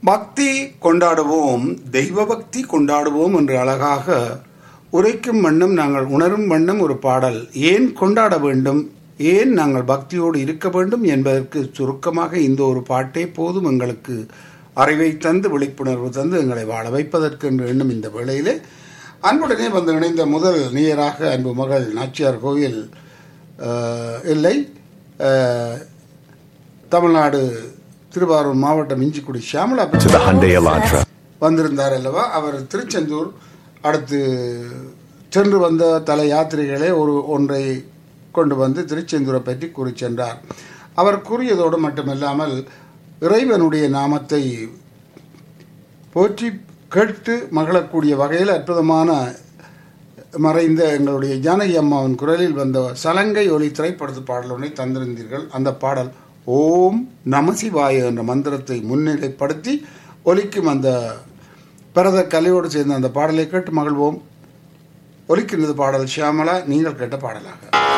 பக்தி கொண்டாடுவோம் தெய்வ பக்தி கொண்டாடுவோம் என்று அழகாக உரைக்கும் வண்ணம் நாங்கள் உணரும் வண்ணம் ஒரு பாடல் ஏன் கொண்டாட வேண்டும் ஏன் நாங்கள் பக்தியோடு இருக்க வேண்டும் என்பதற்கு சுருக்கமாக இந்த ஒரு பாட்டே போதும் எங்களுக்கு அறிவை தந்து விழிப்புணர்வு தந்து எங்களை வாழ வைப்பதற்கு என்று எண்ணும் இந்த வேளையிலே அன்புடனே வந்து இணைந்த முதல் நேயராக அன்பு மகள் நாச்சியார் கோவில் அஹ், இல்லை அஹ், தமிழ்நாடு திருவாரூர் மாவட்டம் Injikudi Shyamala to the Hyundai Elantra. வந்திருந்தார் அல்லவா அவர் திருச்செந்தூர் அடுத்து சென்று வந்த தல யாத்திரைகளே ஒரு ஒன்றை கொண்டு வந்து திருச்செந்தூரை பற்றி கூறி சென்றார் அவர் கூறியதோடு மட்டுமல்லாமல் இறைவனுடைய நாமத்தை போற்றி கேட்டு மகிழக்கூடிய வகையில் அற்புதமான மறைந்த எங்களுடைய ஜானகி அம்மாவின் குரலில் வந்த சலங்கை ஒலி திரைப்படத்து பாடல் ஒன்றை தந்திருந்தீர்கள் அந்த பாடல் ஓம் நமசிவாய என்ற மந்திரத்தை முன்னிலைப்படுத்தி ஒலிக்கும் அந்த பரத கலையோடு சேர்ந்த அந்த பாடலை கேட்டு மகிழ்வோம் ஒலிக்கின்றது பாடல் ஷியாமலா நீங்கள் கேட்ட பாடலாக